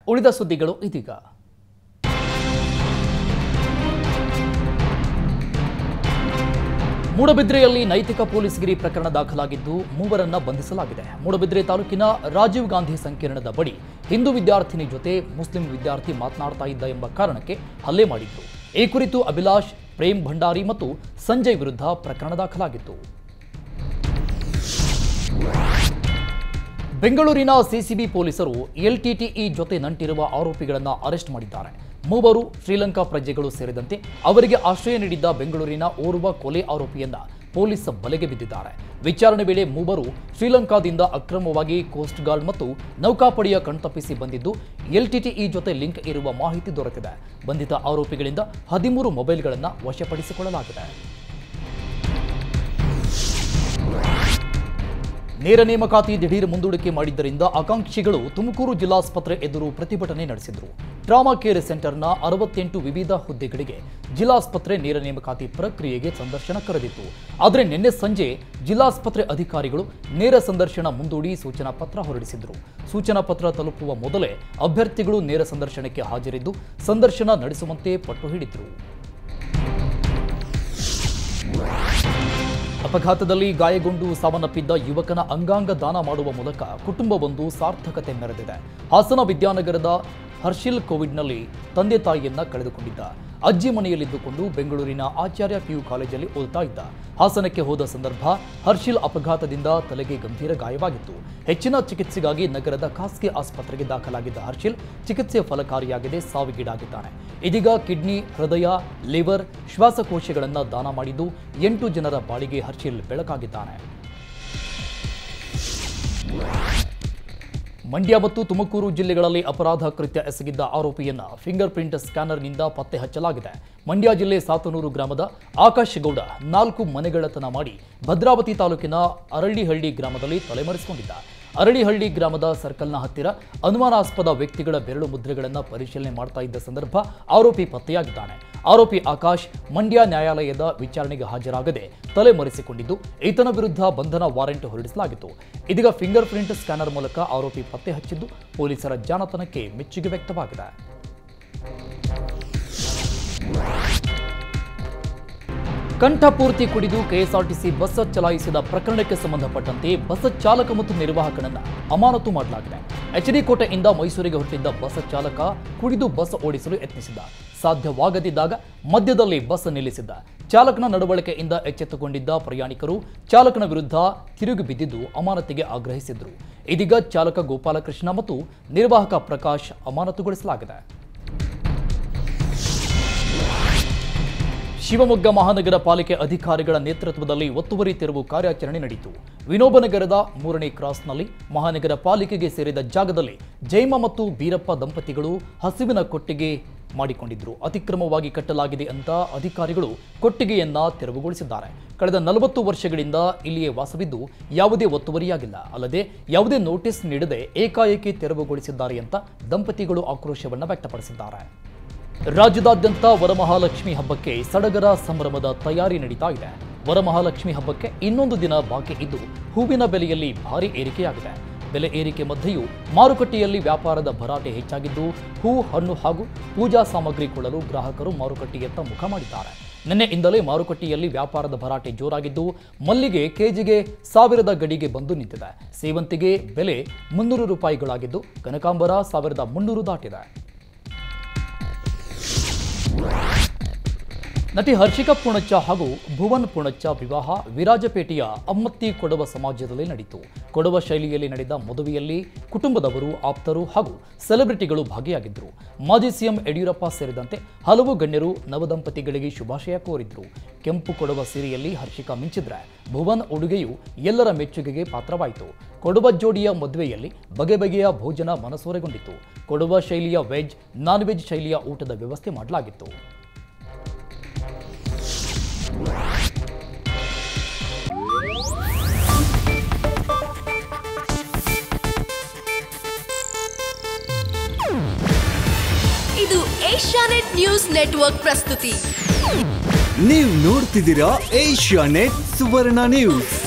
ಉಳಿದ ಸುದ್ದಿಗಳು ಇದೀಗ ಮೂಡಬಿದ್ರೆಯಲ್ಲಿ ನೈತಿಕ ಪೊಲೀಸ್ಗಿರಿ ಪ್ರಕರಣ ದಾಖಲಾಗಿದ್ದು ಮೂವರನ್ನ ಬಂಧಿಸಲಾಗಿದೆ ಮೂಡಬಿದ್ರೆ ತಾಲೂಕಿನ ರಾಜೀವ್ ಗಾಂಧಿ ಸಂಕೀರ್ಣದ ಬಳಿ ಹಿಂದೂ ವಿದ್ಯಾರ್ಥಿನಿ ಜೊತೆ ಮುಸ್ಲಿಂ ವಿದ್ಯಾರ್ಥಿ ಮಾತನಾಡ್ತಾ ಇದ್ದ ಎಂಬ ಕಾರಣಕ್ಕೆ ಹಲ್ಲೆ ಮಾಡಿದ್ರು ಈ ಕುರಿತು ಅಭಿಲಾಷ್ ಪ್ರೇಮ್ ಭಂಡಾರಿ ಮತ್ತು ಸಂಜಯ್ ವಿರುದ್ಧ ಪ್ರಕರಣ ದಾಖಲಾಗಿತ್ತು ಬೆಂಗಳೂರಿನ ಸಿಸಿಬಿ ಪೊಲೀಸರು ಎಲ್ಟಿಟಿಇ ಜೊತೆ ನಂಟಿರುವ ಆರೋಪಿಗಳನ್ನು ಅರೆಸ್ಟ್ ಮಾಡಿದ್ದಾರೆ ಮೂವರು ಶ್ರೀಲಂಕಾ ಪ್ರಜೆಗಳು ಸೇರಿದಂತೆ ಅವರಿಗೆ ಆಶ್ರಯ ನೀಡಿದ್ದ ಬೆಂಗಳೂರಿನ ಓರ್ವ ಕೊಲೆ ಆರೋಪಿಯನ್ನ ಪೊಲೀಸ್ ಬಲೆಗೆ ಬಿದ್ದಿದ್ದಾರೆ ವಿಚಾರಣೆ ವೇಳೆ ಮೂವರು ಶ್ರೀಲಂಕಾದಿಂದ ಅಕ್ರಮವಾಗಿ ಕೋಸ್ಟ್ ಗಾರ್ಡ್ ಮತ್ತು ನೌಕಾಪಡೆಯ ಕಣ್ತಪ್ಪಿಸಿ ಬಂದಿದ್ದು ಎಲ್ಟಿಟಿಇ ಜೊತೆ ಲಿಂಕ್ ಇರುವ ಮಾಹಿತಿ ದೊರೆತಿದೆ ಬಂಧಿತ ಆರೋಪಿಗಳಿಂದ ಹದಿಮೂರು ಮೊಬೈಲ್ಗಳನ್ನು ವಶಪಡಿಸಿಕೊಳ್ಳಲಾಗಿದೆ ನೇರ ನೇಮಕಾತಿ ದಿಢೀರ್ ಮುಂದೂಡಿಕೆ ಮಾಡಿದ್ದರಿಂದ ಆಕಾಂಕ್ಷಿಗಳು ತುಮಕೂರು ಜಿಲ್ಲಾಸ್ಪತ್ರೆ ಎದುರು ಪ್ರತಿಭಟನೆ ನಡೆಸಿದರು ಟ್ರಾಮಾ ಕೇರ್ ಸೆಂಟರ್ನ ಅರವತ್ತೆಂಟು ವಿವಿಧ ಹುದ್ದೆಗಳಿಗೆ ಜಿಲ್ಲಾಸ್ಪತ್ರೆ ನೇರ ನೇಮಕಾತಿ ಪ್ರಕ್ರಿಯೆಗೆ ಸಂದರ್ಶನ ಕರೆದಿತ್ತು ಆದರೆ ನಿನ್ನೆ ಸಂಜೆ ಜಿಲ್ಲಾಸ್ಪತ್ರೆ ಅಧಿಕಾರಿಗಳು ನೇರ ಸಂದರ್ಶನ ಮುಂದೂಡಿ ಸೂಚನಾ ಪತ್ರ ಹೊರಡಿಸಿದರು ಸೂಚನಾ ಪತ್ರ ತಲುಪುವ ಮೊದಲೇ ಅಭ್ಯರ್ಥಿಗಳು ನೇರ ಸಂದರ್ಶನಕ್ಕೆ ಹಾಜರಿದ್ದು ಸಂದರ್ಶನ ನಡೆಸುವಂತೆ ಪಟ್ಟು ಹಿಡಿದರು ಅಪಘಾತದಲ್ಲಿ ಗಾಯಗೊಂಡು ಸಾವನ್ನಪ್ಪಿದ್ದ ಯುವಕನ ಅಂಗಾಂಗ ದಾನ ಮಾಡುವ ಮೂಲಕ ಕುಟುಂಬವೊಂದು ಸಾರ್ಥಕತೆ ಮೆರೆದಿದೆ ಹಾಸನ ವಿದ್ಯಾನಗರದ ಹರ್ಷಿಲ್ ಕೋವಿಡ್ನಲ್ಲಿ ತಂದೆ ತಾಯಿಯನ್ನ ಕಳೆದುಕೊಂಡಿದ್ದ ಅಜ್ಜಿ ಮನೆಯಲ್ಲಿದ್ದುಕೊಂಡು ಬೆಂಗಳೂರಿನ ಆಚಾರ್ಯ ಪಿಯು ಕಾಲೇಜಲ್ಲಿ ಓದುತ್ತಾ ಇದ್ದ ಹಾಸನಕ್ಕೆ ಹೋದ ಸಂದರ್ಭ ಹರ್ಷಿಲ್ ಅಪಘಾತದಿಂದ ತಲೆಗೆ ಗಂಭೀರ ಗಾಯವಾಗಿತ್ತು ಹೆಚ್ಚಿನ ಚಿಕಿತ್ಸೆಗಾಗಿ ನಗರದ ಖಾಸಗಿ ಆಸ್ಪತ್ರೆಗೆ ದಾಖಲಾಗಿದ್ದ ಹರ್ಷಿಲ್ ಚಿಕಿತ್ಸೆ ಫಲಕಾರಿಯಾಗದೆ ಸಾವಿಗೀಡಾಗಿದ್ದಾನೆ ಇದೀಗ ಕಿಡ್ನಿ ಹೃದಯ ಲಿವರ್ ಶ್ವಾಸಕೋಶಗಳನ್ನು ದಾನ ಮಾಡಿದ್ದು ಎಂಟು ಜನರ ಬಾಳಿಗೆ ಹರ್ಷಿಲ್ ಬೆಳಕಾಗಿದ್ದಾನೆ ಮಂಡ್ಯ ಮತ್ತು ತುಮಕೂರು ಜಿಲ್ಲೆಗಳಲ್ಲಿ ಅಪರಾಧ ಕೃತ್ಯ ಎಸಗಿದ್ದ ಆರೋಪಿಯನ್ನ ಫಿಂಗರ್ ಪ್ರಿಂಟ್ ಸ್ಕ್ಯಾನರ್ನಿಂದ ಪತ್ತೆ ಹಚ್ಚಲಾಗಿದೆ ಮಂಡ್ಯ ಜಿಲ್ಲೆ ಸಾತನೂರು ಗ್ರಾಮದ ಆಕಾಶ್ ಗೌಡ ನಾಲ್ಕು ಮನೆಗಳತನ ಮಾಡಿ ಭದ್ರಾವತಿ ತಾಲೂಕಿನ ಅರಳಿಹಳ್ಳಿ ಗ್ರಾಮದಲ್ಲಿ ತಲೆಮರೆಸಿಕೊಂಡಿದ್ದ ಅರಳಿಹಳ್ಳಿ ಗ್ರಾಮದ ಸರ್ಕಲ್ನ ಹತ್ತಿರ ಅನುಮಾನಾಸ್ಪದ ವ್ಯಕ್ತಿಗಳ ಬೆರಳು ಮುದ್ರೆಗಳನ್ನು ಪರಿಶೀಲನೆ ಮಾಡ್ತಾ ಇದ್ದ ಸಂದರ್ಭ ಆರೋಪಿ ಪತ್ತೆಯಾಗಿದ್ದಾನೆ ಆರೋಪಿ ಆಕಾಶ್ ಮಂಡ್ಯ ನ್ಯಾಯಾಲಯದ ವಿಚಾರಣೆಗೆ ಹಾಜರಾಗದೆ ತಲೆಮರೆಸಿಕೊಂಡಿದ್ದು ಈತನ ವಿರುದ್ಧ ಬಂಧನ ವಾರೆಂಟ್ ಹೊರಡಿಸಲಾಗಿತ್ತು ಇದೀಗ ಫಿಂಗರ್ ಪ್ರಿಂಟ್ ಸ್ಕ್ಯಾನರ್ ಮೂಲಕ ಆರೋಪಿ ಪತ್ತೆ ಹಚ್ಚಿದ್ದು ಪೊಲೀಸರ ಜಾಣತನಕ್ಕೆ ಮೆಚ್ಚುಗೆ ವ್ಯಕ್ತವಾಗಿದೆ ಕಂಠಪೂರ್ತಿ ಕುಡಿದು ಕೆಎಸ್ಆರ್ಟಿಸಿ ಬಸ್ ಚಲಾಯಿಸಿದ ಪ್ರಕರಣಕ್ಕೆ ಸಂಬಂಧಪಟ್ಟಂತೆ ಬಸ್ ಚಾಲಕ ಮತ್ತು ನಿರ್ವಾಹಕನನ್ನ ಅಮಾನತು ಮಾಡಲಾಗಿದೆ ಎಚ್ಡಿ ಕೋಟೆಯಿಂದ ಮೈಸೂರಿಗೆ ಹೊರಟಿದ್ದ ಬಸ್ ಚಾಲಕ ಕುಡಿದು ಬಸ್ ಓಡಿಸಲು ಯತ್ನಿಸಿದ್ದ ಸಾಧ್ಯವಾಗದಿದ್ದಾಗ ಮಧ್ಯದಲ್ಲಿ ಬಸ್ ನಿಲ್ಲಿಸಿದ್ದ ಚಾಲಕನ ನಡವಳಿಕೆಯಿಂದ ಎಚ್ಚೆತ್ತುಕೊಂಡಿದ್ದ ಪ್ರಯಾಣಿಕರು ಚಾಲಕನ ವಿರುದ್ಧ ತಿರುಗಿ ಬಿದ್ದಿದ್ದು ಅಮಾನತಿಗೆ ಆಗ್ರಹಿಸಿದ್ರು ಇದೀಗ ಚಾಲಕ ಗೋಪಾಲಕೃಷ್ಣ ಮತ್ತು ನಿರ್ವಾಹಕ ಪ್ರಕಾಶ್ ಅಮಾನತುಗೊಳಿಸಲಾಗಿದೆ ಶಿವಮೊಗ್ಗ ಮಹಾನಗರ ಪಾಲಿಕೆ ಅಧಿಕಾರಿಗಳ ನೇತೃತ್ವದಲ್ಲಿ ಒತ್ತುವರಿ ತೆರವು ಕಾರ್ಯಾಚರಣೆ ನಡೆಯಿತು ವಿನೋಬನಗರದ ಮೂರನೇ ಕ್ರಾಸ್ನಲ್ಲಿ ಮಹಾನಗರ ಪಾಲಿಕೆಗೆ ಸೇರಿದ ಜಾಗದಲ್ಲಿ ಜೈಮ ಮತ್ತು ಬೀರಪ್ಪ ದಂಪತಿಗಳು ಹಸಿವಿನ ಕೊಟ್ಟಿಗೆ ಮಾಡಿಕೊಂಡಿದ್ರು ಅತಿಕ್ರಮವಾಗಿ ಕಟ್ಟಲಾಗಿದೆ ಅಂತ ಅಧಿಕಾರಿಗಳು ಕೊಟ್ಟಿಗೆಯನ್ನ ತೆರವುಗೊಳಿಸಿದ್ದಾರೆ ಕಳೆದ ನಲವತ್ತು ವರ್ಷಗಳಿಂದ ಇಲ್ಲಿಯೇ ವಾಸವಿದ್ದು ಯಾವುದೇ ಒತ್ತುವರಿಯಾಗಿಲ್ಲ ಅಲ್ಲದೆ ಯಾವುದೇ ನೋಟಿಸ್ ನೀಡದೆ ಏಕಾಏಕಿ ತೆರವುಗೊಳಿಸಿದ್ದಾರೆ ಅಂತ ದಂಪತಿಗಳು ಆಕ್ರೋಶವನ್ನು ವ್ಯಕ್ತಪಡಿಸಿದ್ದಾರೆ ರಾಜ್ಯದಾದ್ಯಂತ ವರಮಹಾಲಕ್ಷ್ಮಿ ಹಬ್ಬಕ್ಕೆ ಸಡಗರ ಸಂಭ್ರಮದ ತಯಾರಿ ನಡೀತಾ ಇದೆ ವರಮಹಾಲಕ್ಷ್ಮಿ ಹಬ್ಬಕ್ಕೆ ಇನ್ನೊಂದು ದಿನ ಬಾಕಿ ಇದ್ದು ಹೂವಿನ ಬೆಲೆಯಲ್ಲಿ ಭಾರಿ ಏರಿಕೆಯಾಗಿದೆ ಬೆಲೆ ಏರಿಕೆ ಮಧ್ಯೆಯೂ ಮಾರುಕಟ್ಟೆಯಲ್ಲಿ ವ್ಯಾಪಾರದ ಭರಾಟೆ ಹೆಚ್ಚಾಗಿದ್ದು ಹೂ ಹಣ್ಣು ಹಾಗೂ ಪೂಜಾ ಸಾಮಗ್ರಿ ಕೊಳ್ಳಲು ಗ್ರಾಹಕರು ಮಾರುಕಟ್ಟೆಯತ್ತ ಮುಖ ಮಾಡಿದ್ದಾರೆ ನಿನ್ನೆಯಿಂದಲೇ ಮಾರುಕಟ್ಟೆಯಲ್ಲಿ ವ್ಯಾಪಾರದ ಭರಾಟೆ ಜೋರಾಗಿದ್ದು ಮಲ್ಲಿಗೆ ಕೆಜಿಗೆ ಸಾವಿರದ ಗಡಿಗೆ ಬಂದು ನಿಂತಿದೆ ಸೇವಂತಿಗೆ ಬೆಲೆ ಮುನ್ನೂರು ರೂಪಾಯಿಗಳಾಗಿದ್ದು ಕನಕಾಂಬರ ಸಾವಿರದ ಮುನ್ನೂರು ದಾಟಿದೆ ನಟಿ ಹರ್ಷಿಕಾ ಪೂಣಚ್ಚ ಹಾಗೂ ಭುವನ್ ಪೂಣಚ್ಚ ವಿವಾಹ ವಿರಾಜಪೇಟೆಯ ಅಮ್ಮತ್ತಿ ಕೊಡವ ಸಮಾಜದಲ್ಲಿ ನಡೆಯಿತು ಕೊಡವ ಶೈಲಿಯಲ್ಲಿ ನಡೆದ ಮದುವೆಯಲ್ಲಿ ಕುಟುಂಬದವರು ಆಪ್ತರು ಹಾಗೂ ಸೆಲೆಬ್ರಿಟಿಗಳು ಭಾಗಿಯಾಗಿದ್ದರು ಮಾಜಿ ಸಿಎಂ ಯಡಿಯೂರಪ್ಪ ಸೇರಿದಂತೆ ಹಲವು ಗಣ್ಯರು ನವದಂಪತಿಗಳಿಗೆ ಶುಭಾಶಯ ಕೋರಿದ್ರು ಕೆಂಪು ಕೊಡವ ಸೀರೆಯಲ್ಲಿ ಹರ್ಷಿಕಾ ಮಿಂಚಿದ್ರೆ ಭುವನ್ ಉಡುಗೆಯು ಎಲ್ಲರ ಮೆಚ್ಚುಗೆಗೆ ಪಾತ್ರವಾಯಿತು ಕೊಡವ ಜೋಡಿಯ ಮದುವೆಯಲ್ಲಿ ಬಗೆ ಬಗೆಯ ಭೋಜನ ಮನಸೂರೆಗೊಂಡಿತ್ತು ಕೊಡವ ಶೈಲಿಯ ವೆಜ್ ನಾನ್ ವೆಜ್ ಶೈಲಿಯ ಊಟದ ವ್ಯವಸ್ಥೆ ಮಾಡಲಾಗಿತ್ತು ಇದು ಏಷ್ಯಾನೆಟ್ ನ್ಯೂಸ್ ನೆಟ್ವರ್ಕ್ ಪ್ರಸ್ತುತಿ ನೀವು ನೋಡ್ತಿದ್ದೀರಾ ಏಷ್ಯಾ ನೆಟ್ ಸುವರ್ಣ ನ್ಯೂಸ್